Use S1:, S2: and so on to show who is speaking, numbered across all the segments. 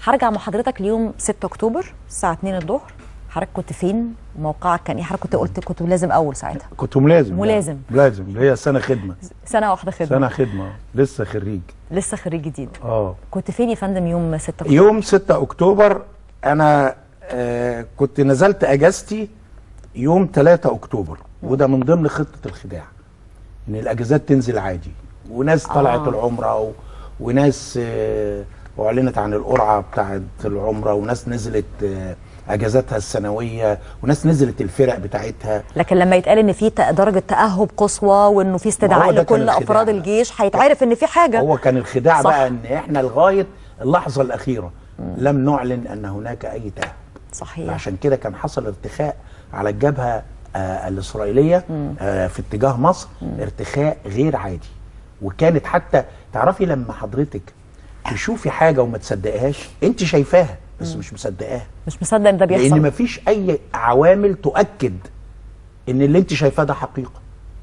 S1: هرجع مع حضرتك ليوم 6 اكتوبر الساعه 2 الظهر حضرتك كنت فين موقعك كان ايه حضرتك كنت قلت كنت ملازم اول ساعتها
S2: كنت ملازم
S1: ملازم.
S2: لازم اللي هي سنه خدمه
S1: سنه واحده خدمه
S2: سنه خدمه لسه خريج
S1: لسه خريج جديد
S2: اه
S1: كنت فين يا فندم يوم 6 اكتوبر
S2: يوم 6 اكتوبر انا آه كنت نزلت اجازتي يوم 3 اكتوبر وده من ضمن خطه الخداع ان الاجازات تنزل عادي وناس طلعت
S1: آه.
S2: العمره و... وناس آه اعلنت عن القرعه بتاعت العمره وناس نزلت آه اجازاتها السنويه وناس نزلت الفرق بتاعتها
S1: لكن لما يتقال ان في تأ- درجه تاهب قصوى وانه في
S2: ما
S1: استدعاء
S2: هو ده كان
S1: لكل
S2: الخداع
S1: افراد
S2: بقى.
S1: الجيش هيتعرف ان في حاجه
S2: هو كان الخداع
S1: صح.
S2: بقى ان احنا لغايه اللحظه الاخيره لم نعلن ان هناك اي تاهب
S1: صحيح
S2: عشان كده كان حصل ارتخاء على الجبهه آه الاسرائيليه آه في اتجاه مصر ارتخاء غير عادي وكانت حتى تعرفي لما حضرتك تشوفي حاجه وما تصدقهاش انت شايفاها بس مش مصدقاها
S1: مش مصدق ان ده
S2: لان
S1: بيحصل
S2: مفيش اي عوامل تؤكد ان اللي انت شايفاه ده حقيقه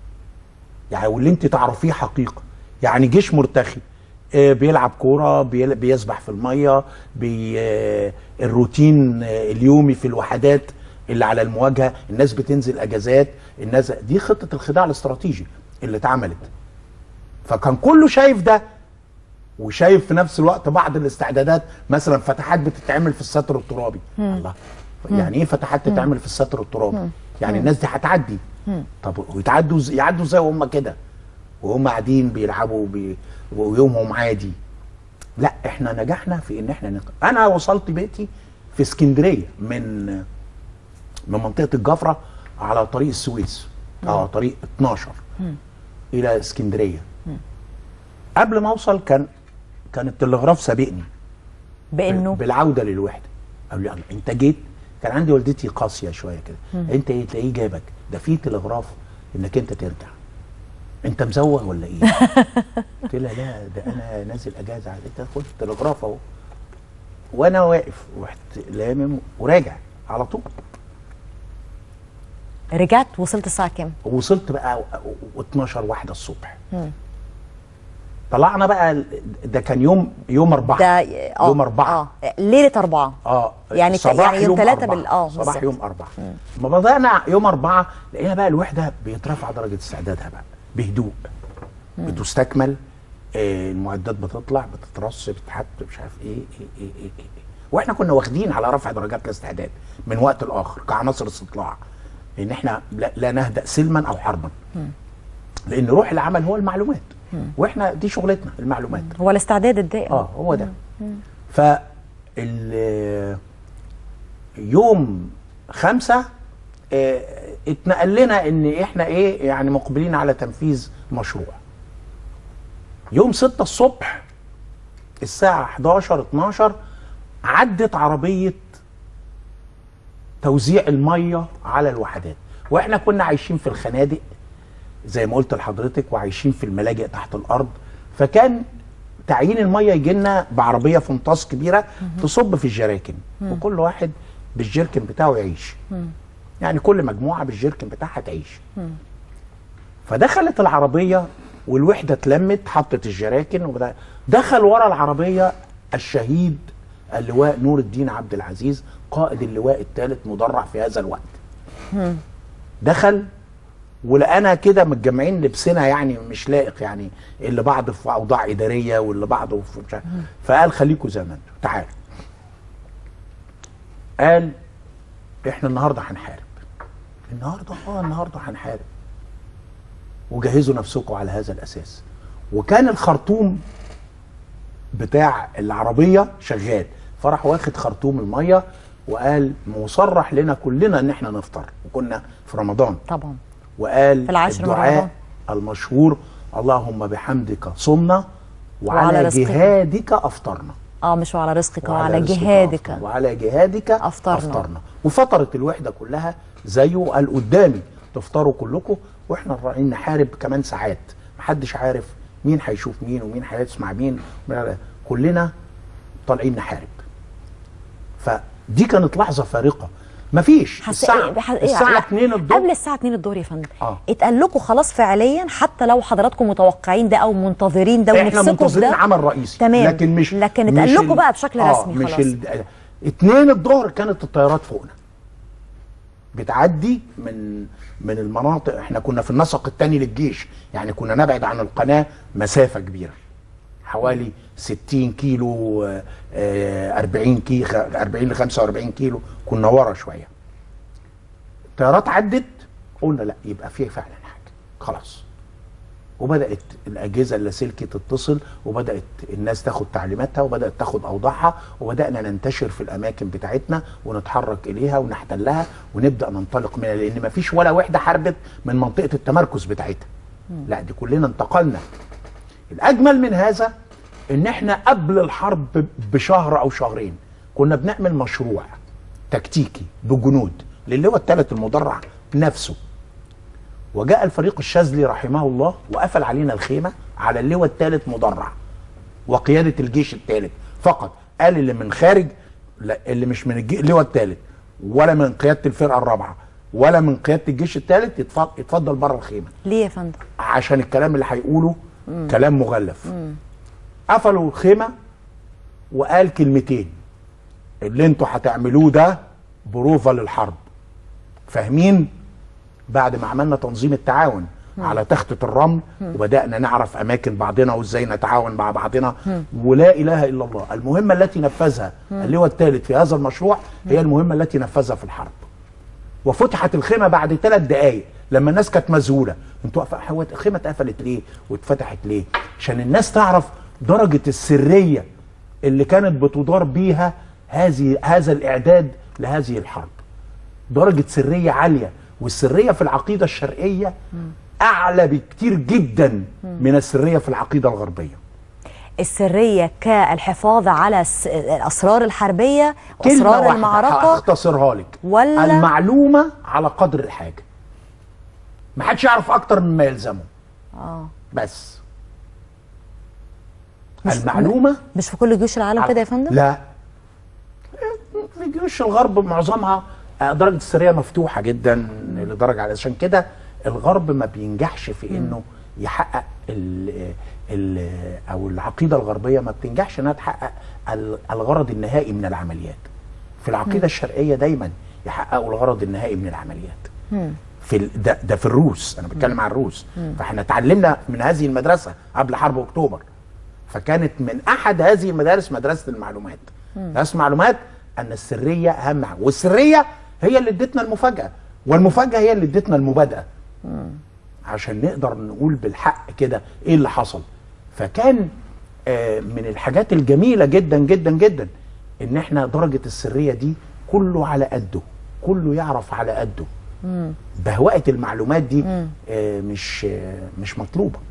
S2: يعني واللي انت تعرفيه حقيقه يعني جيش مرتخي آه، بيلعب كوره بيل- بيسبح في الميه بي آه، الروتين آه، اليومي في الوحدات اللي على المواجهه الناس بتنزل اجازات الناس دي خطه الخداع الاستراتيجي اللي اتعملت فكان كله شايف ده وشايف في نفس الوقت بعض الاستعدادات مثلا فتحات بتتعمل في الستر الترابي الله يعني ايه فتحات تتعمل في الستر الترابي يعني الناس دي هتعدي طب ويتعدوا إز- يعدوا ازاي وهم كده وهم قاعدين بيلعبوا بي ويومهم عادي لا احنا نجحنا في ان احنا نق... انا وصلت بيتي في اسكندريه من من منطقه الجفره على طريق السويس اه طريق 12 الى اسكندريه قبل ما اوصل كان كان التلغراف سابقني
S1: بانه
S2: بالعوده للوحده قال لي الله انت جيت كان عندي والدتي قاسيه شويه كده انت ايه تلاقيه جابك ده في تلغراف انك انت ترجع انت مزوغ ولا ايه؟ قلت لها لا ده انا نازل اجازه عايز انت خد التلغراف اهو وانا واقف رحت لامم وراجع على طول
S1: رجعت وصلت الساعه كام
S2: وصلت بقى 12 واحده الصبح طلعنا بقى ده كان يوم يوم أربعة
S1: ده اه
S2: يوم أربعة
S1: اه ليله اربعه
S2: اه
S1: يعني ت-
S2: صباح
S1: يعني يوم ثلاثة
S2: أربعة.
S1: بال- اه
S2: صباح
S1: بالظبط.
S2: يوم أربعة ما بدأنا يوم أربعة لقينا بقى الوحدة بيترفع درجة استعدادها بقى بهدوء بتستكمل آه المعدات بتطلع بتترص بتتحط مش عارف ايه ايه ايه ايه, إيه, إيه. واحنا كنا واخدين على رفع درجات الاستعداد من وقت لآخر كعناصر استطلاع لأن احنا لا, لا نهدأ سلما أو حربا لأن روح العمل هو المعلومات واحنا دي شغلتنا المعلومات
S1: هو الاستعداد الدائم
S2: اه هو ده ف ال- يوم خمسة آه، اتنقل لنا ان احنا ايه يعني مقبلين على تنفيذ مشروع يوم ستة الصبح الساعة 11 12 عدت عربية توزيع المية على الوحدات واحنا كنا عايشين في الخنادق زي ما قلت لحضرتك وعايشين في الملاجئ تحت الارض فكان تعيين الميه يجي لنا بعربيه فنطاس كبيره تصب في الجراكن وكل واحد بالجيركن بتاعه يعيش يعني كل مجموعه بالجيركن بتاعها تعيش فدخلت العربيه والوحده اتلمت حطت الجراكن وبدأ دخل ورا العربيه الشهيد اللواء نور الدين عبد العزيز قائد اللواء الثالث مدرع في هذا الوقت دخل ولقانا كده متجمعين لبسنا يعني مش لائق يعني اللي بعض في اوضاع اداريه واللي بعضه في مش عارف فقال خليكوا زي ما انتوا تعالوا قال احنا النهارده هنحارب النهارده اه النهارده هنحارب وجهزوا نفسكم على هذا الاساس وكان الخرطوم بتاع العربيه شغال فراح واخد خرطوم الميه وقال مصرح لنا كلنا ان احنا نفطر وكنا في رمضان
S1: طبعا
S2: وقال
S1: في العاشر من
S2: الدعاء
S1: رمضان.
S2: المشهور اللهم بحمدك صمنا
S1: وعلى
S2: وعلى
S1: رزقك.
S2: جهادك افطرنا
S1: اه مش وعلى رزقك وعلى
S2: رزقك
S1: جهادك
S2: أفطرنا. وعلى جهادك
S1: أفطرنا.
S2: أفطرنا وفطرت الوحدة كلها زيه وقال قدامي تفطروا كلكم واحنا رايحين نحارب كمان ساعات محدش عارف مين هيشوف مين ومين هيسمع مين كلنا طالعين نحارب فدي كانت لحظة فارقة مفيش
S1: حس...
S2: الساعه
S1: بح...
S2: الساعه
S1: لا،
S2: 2 الظهر
S1: قبل الساعه 2 الظهر يا فندم
S2: آه.
S1: اتقال لكم خلاص فعليا حتى لو حضراتكم متوقعين ده او منتظرين ده
S2: احنا
S1: ونفسكم في
S2: منتظرين
S1: ده
S2: عمل رئيسي
S1: تمام
S2: لكن مش
S1: لكن
S2: مش
S1: اتقال لكم
S2: ال-
S1: بقى بشكل
S2: آه
S1: رسمي
S2: مش
S1: خلاص
S2: ال... اتنين الظهر كانت الطيارات فوقنا بتعدي من من المناطق احنا كنا في النسق الثاني للجيش يعني كنا نبعد عن القناه مسافه كبيره حوالي 60 كيلو آه، آه، 40 كيلو 40 ل 45 كيلو كنا ورا شويه الطيارات عدت قلنا لا يبقى في فعلا حاجه خلاص وبدات الاجهزه اللاسلكي تتصل وبدات الناس تاخد تعليماتها وبدات تاخد اوضاعها وبدانا ننتشر في الاماكن بتاعتنا ونتحرك اليها ونحتلها ونبدا ننطلق منها لان ما فيش ولا وحده حاربت من منطقه التمركز بتاعتها لا دي كلنا انتقلنا الاجمل من هذا ان احنا قبل الحرب بشهر او شهرين كنا بنعمل مشروع تكتيكي بجنود للواء الثالث المدرع نفسه وجاء الفريق الشاذلي رحمه الله وقفل علينا الخيمه على اللواء الثالث مدرع وقياده الجيش الثالث فقط قال اللي من خارج لا اللي مش من الجي- اللواء الثالث ولا من قياده الفرقه الرابعه ولا من قياده الجيش الثالث يتفضل, يتفضل بره الخيمه
S1: ليه يا فندم
S2: عشان الكلام اللي هيقوله كلام مغلف قفلوا الخيمه وقال كلمتين اللي انتوا هتعملوه ده بروفا للحرب فاهمين بعد ما عملنا تنظيم التعاون على تختة الرمل وبدأنا نعرف أماكن بعضنا وإزاي نتعاون مع بعضنا ولا إله إلا الله المهمة التي نفذها اللواء الثالث في هذا المشروع هي المهمة التي نفذها في الحرب وفتحت الخيمه بعد ثلاث دقائق لما الناس كانت مذهوله انتوا قف- هو الخيمه اتقفلت ليه واتفتحت ليه عشان الناس تعرف درجه السريه اللي كانت بتدار بيها هذه هذا الاعداد لهذه الحرب درجه سريه عاليه والسريه في العقيده الشرقيه اعلى بكتير جدا من السريه في العقيده الغربيه
S1: السريه كالحفاظ على الس- الاسرار الحربيه
S2: كلمة
S1: واسرار
S2: واحدة
S1: المعركه
S2: هختصرها لك
S1: ولا-
S2: المعلومة على قدر الحاجة ما حدش يعرف أكتر مما يلزمه
S1: اه
S2: بس
S1: مش-
S2: المعلومة
S1: مش في كل جيوش العالم كده يا فندم
S2: لا في جيوش الغرب معظمها آه، درجة السرية مفتوحة جدا لدرجة علشان كده الغرب ما بينجحش في انه يحقق ال ال او العقيدة الغربية ما بتنجحش انها تحقق ال- الغرض النهائي من العمليات في العقيدة الشرقية دايما يحققوا الغرض النهائي من العمليات في ال- ده, ده في الروس انا بتكلم عن الروس فاحنا اتعلمنا من هذه المدرسة قبل حرب اكتوبر فكانت من احد هذه المدارس مدرسه المعلومات مدرسه المعلومات ان السريه اهم حاجه والسريه هي اللي ادتنا المفاجاه والمفاجاه هي اللي ادتنا المبادئه عشان نقدر نقول بالحق كده ايه اللي حصل فكان آه، من الحاجات الجميله جدا جدا جدا ان احنا درجه السريه دي كله على قده كله يعرف على قده بهوأة المعلومات دي آه، مش آه، مش مطلوبه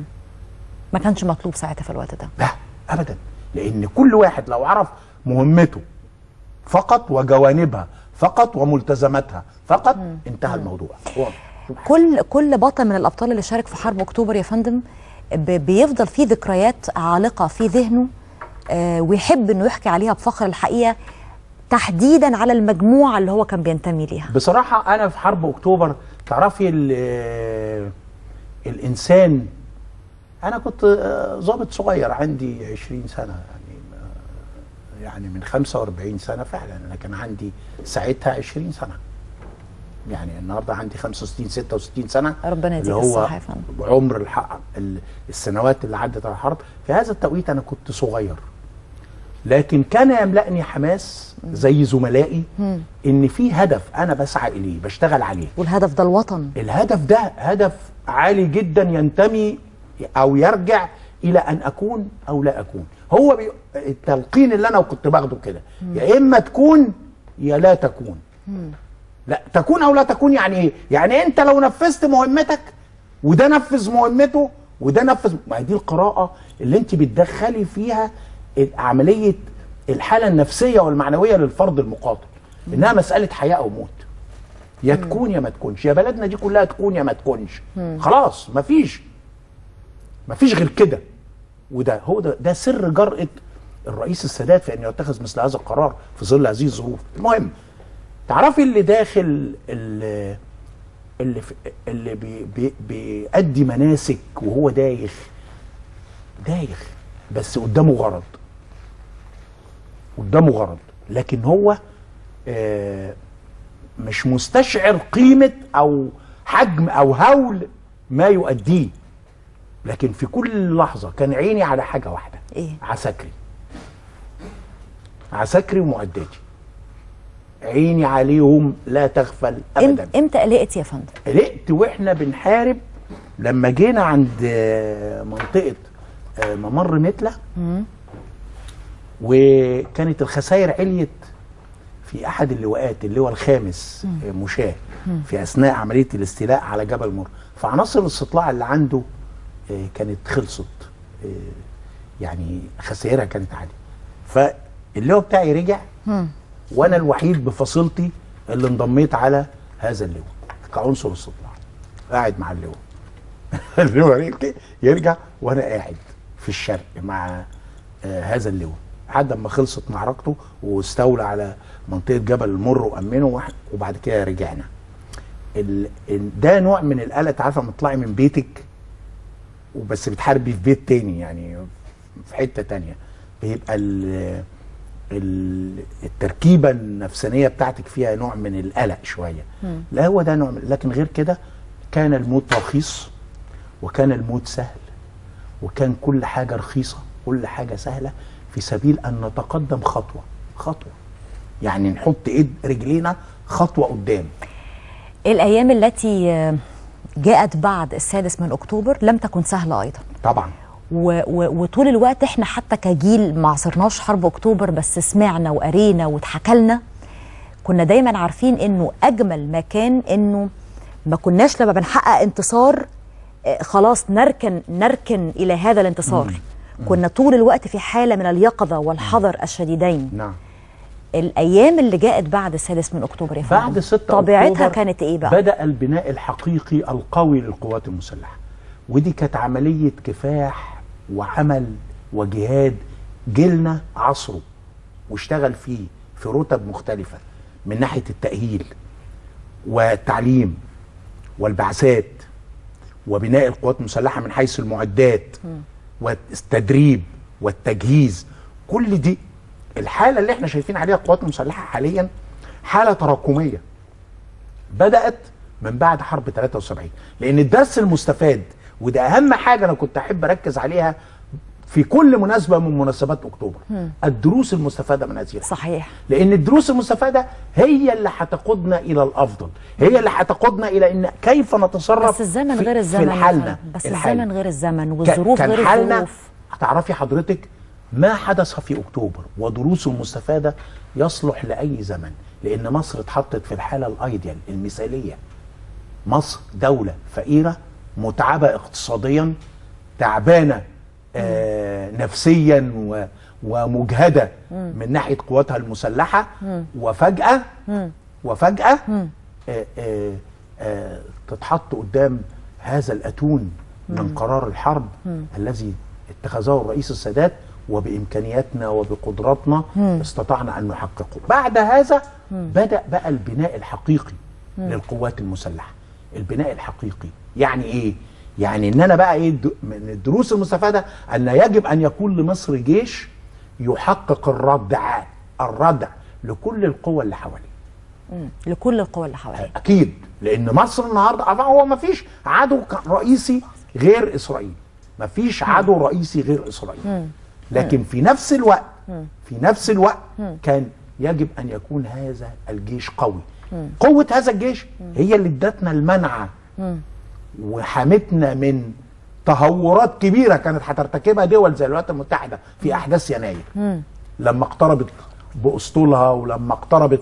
S1: ما كانش مطلوب ساعتها في الوقت ده
S2: لا ابدا لان كل واحد لو عرف مهمته فقط وجوانبها فقط وملتزماتها فقط انتهى الموضوع واضح
S1: كل كل بطل من الابطال اللي شارك في حرب اكتوبر يا فندم ب- بيفضل فيه ذكريات عالقه في ذهنه آه، ويحب انه يحكي عليها بفخر الحقيقه تحديدا على المجموعه اللي هو كان بينتمي ليها
S2: بصراحه انا في حرب اكتوبر تعرفي ال- الانسان انا كنت آه، ضابط صغير عندي 20 سنه يعني آه، يعني من 45 سنه فعلا انا كان عندي ساعتها 20 سنه يعني النهارده عندي 65 66 سنه
S1: ربنا يديك
S2: اللي هو
S1: الصحة يا فندم.
S2: عمر الحق ال- السنوات اللي عدت على الحرب في هذا التوقيت انا كنت صغير لكن كان يملأني حماس زي زملائي ان في هدف انا بسعى اليه بشتغل عليه
S1: والهدف ده الوطن
S2: الهدف ده هدف عالي جدا ينتمي او يرجع الى ان اكون او لا اكون هو بي... التلقين اللي انا كنت باخده كده يا اما تكون يا لا تكون لا تكون او لا تكون يعني ايه يعني انت لو نفذت مهمتك وده نفذ مهمته وده نفذ ما هي دي القراءه اللي انت بتدخلي فيها عمليه الحاله النفسيه والمعنويه للفرد المقاتل انها مساله حياه او موت يا تكون يا ما تكونش يا بلدنا دي كلها تكون يا ما تكونش خلاص مفيش مفيش غير كده وده هو ده ده سر جرأة الرئيس السادات في ان يتخذ مثل هذا القرار في ظل هذه الظروف المهم تعرفي اللي داخل اللي اللي, في اللي بي بي بيأدي مناسك وهو دايخ دايخ بس قدامه غرض قدامه غرض لكن هو آه مش مستشعر قيمة أو حجم أو هول ما يؤديه لكن في كل لحظة كان عيني على حاجة واحدة
S1: إيه؟
S2: عساكري عساكري ومعداتي عيني عليهم لا تغفل أبدا
S1: إم- امتى قلقت يا فندم
S2: قلقت واحنا بنحارب لما جينا عند آه، منطقه آه، ممر متله وكانت الخسائر عليت في احد اللواءات اللواء الخامس آه، مشاه في اثناء عمليه الاستيلاء على جبل مر فعناصر الاستطلاع اللي عنده آه، كانت خلصت آه، يعني خسائرها كانت عاليه فاللواء بتاعي رجع وانا الوحيد بفصيلتي اللي انضميت على هذا اللواء كعنصر استطلاع قاعد مع اللواء اللواء يرجع- يرجع وانا قاعد في الشرق مع آه هذا اللواء لحد ما خلصت معركته واستولى على منطقه جبل المر وامنه وح- وبعد كده رجعنا ال... ال- ده نوع من القلق أنت عارفه لما تطلعي من بيتك وبس بتحاربي في بيت تاني يعني في حته تانيه بيبقى ال... ال- التركيبه النفسانيه بتاعتك فيها نوع من القلق شويه لا هو ده نوع من لكن غير كده كان الموت رخيص وكان الموت سهل وكان كل حاجه رخيصه كل حاجه سهله في سبيل ان نتقدم خطوه خطوه يعني نحط ايد رجلينا خطوه قدام
S1: الأيام التي آه، جاءت بعد السادس من أكتوبر لم تكن سهلة أيضا
S2: طبعا
S1: و و وطول الوقت احنا حتى كجيل ما عصرناش حرب اكتوبر بس سمعنا وقرينا واتحكى لنا كنا دايما عارفين انه اجمل ما كان انه ما كناش لما بنحقق انتصار آه، خلاص نركن نركن الى هذا الانتصار كنا طول الوقت في حاله من اليقظه والحذر الشديدين
S2: نعم
S1: الايام اللي جاءت بعد السادس من اكتوبر يا فندم
S2: بعد 6
S1: طبيعتها
S2: أكتوبر
S1: كانت ايه بقى
S2: بدأ البناء الحقيقي القوي للقوات المسلحة ودي كانت عملية كفاح وعمل وجهاد جيلنا عصره واشتغل فيه في رتب مختلفة من ناحية التأهيل والتعليم والبعثات وبناء القوات المسلحة من حيث المعدات والتدريب والتجهيز كل دي الحالة اللي احنا شايفين عليها القوات المسلحة حاليا حالة تراكمية بدأت من بعد حرب 73 لأن الدرس المستفاد وده أهم حاجة أنا كنت أحب أركز عليها في كل مناسبة من مناسبات أكتوبر الدروس المستفادة من هذه الحرب.
S1: صحيح
S2: لان الدروس المستفاده هي اللي هتقودنا الى الافضل هي اللي هتقودنا الى ان كيف نتصرف
S1: بس الزمن
S2: في-
S1: غير الزمن
S2: في
S1: يا
S2: الحالنا
S1: فندم. بس
S2: الحال.
S1: الزمن غير الزمن
S2: كان-
S1: والظروف
S2: كان
S1: غير
S2: حالنا
S1: الظروف
S2: هتعرفي حضرتك ما حدث في اكتوبر ودروسه المستفاده يصلح لاي زمن لان مصر اتحطت في الحاله الايديال المثاليه مصر دوله فقيره متعبه اقتصاديا تعبانه آه نفسيا و ومجهده من ناحيه قواتها المسلحه وفجاه وفجاه آه آه آه تتحط قدام هذا الاتون من قرار الحرب الذي اتخذه الرئيس السادات وبامكانياتنا وبقدراتنا استطعنا ان نحققه. بعد هذا بدا بقى البناء الحقيقي للقوات المسلحه. البناء الحقيقي يعني ايه؟ يعني ان انا بقى ايه الد- من الدروس المستفاده ان يجب ان يكون لمصر جيش يحقق الردع الردع لكل القوى اللي حواليه.
S1: لكل القوى اللي حواليها
S2: اكيد لان مصر النهارده طبعا هو ما فيش عدو ك- رئيسي غير اسرائيل ما فيش عدو رئيسي غير اسرائيل لكن في نفس الوقت في نفس الوقت كان يجب ان يكون هذا الجيش قوي قوه هذا الجيش هي اللي ادتنا المنعه وحمتنا من تهورات كبيره كانت هترتكبها دول زي الولايات المتحده في احداث يناير لما اقتربت باسطولها ولما اقتربت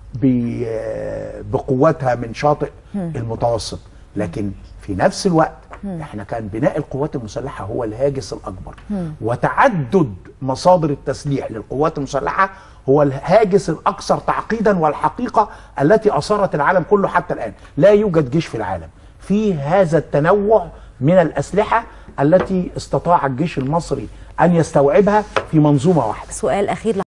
S2: ب- بقوتها من شاطئ المتوسط لكن في نفس الوقت احنا كان بناء القوات المسلحه هو الهاجس الاكبر وتعدد مصادر التسليح للقوات المسلحه هو الهاجس الاكثر تعقيدا والحقيقه التي اثارت العالم كله حتى الان لا يوجد جيش في العالم في هذا التنوع من الاسلحه التي استطاع الجيش المصري ان يستوعبها في منظومه واحده
S1: سؤال اخير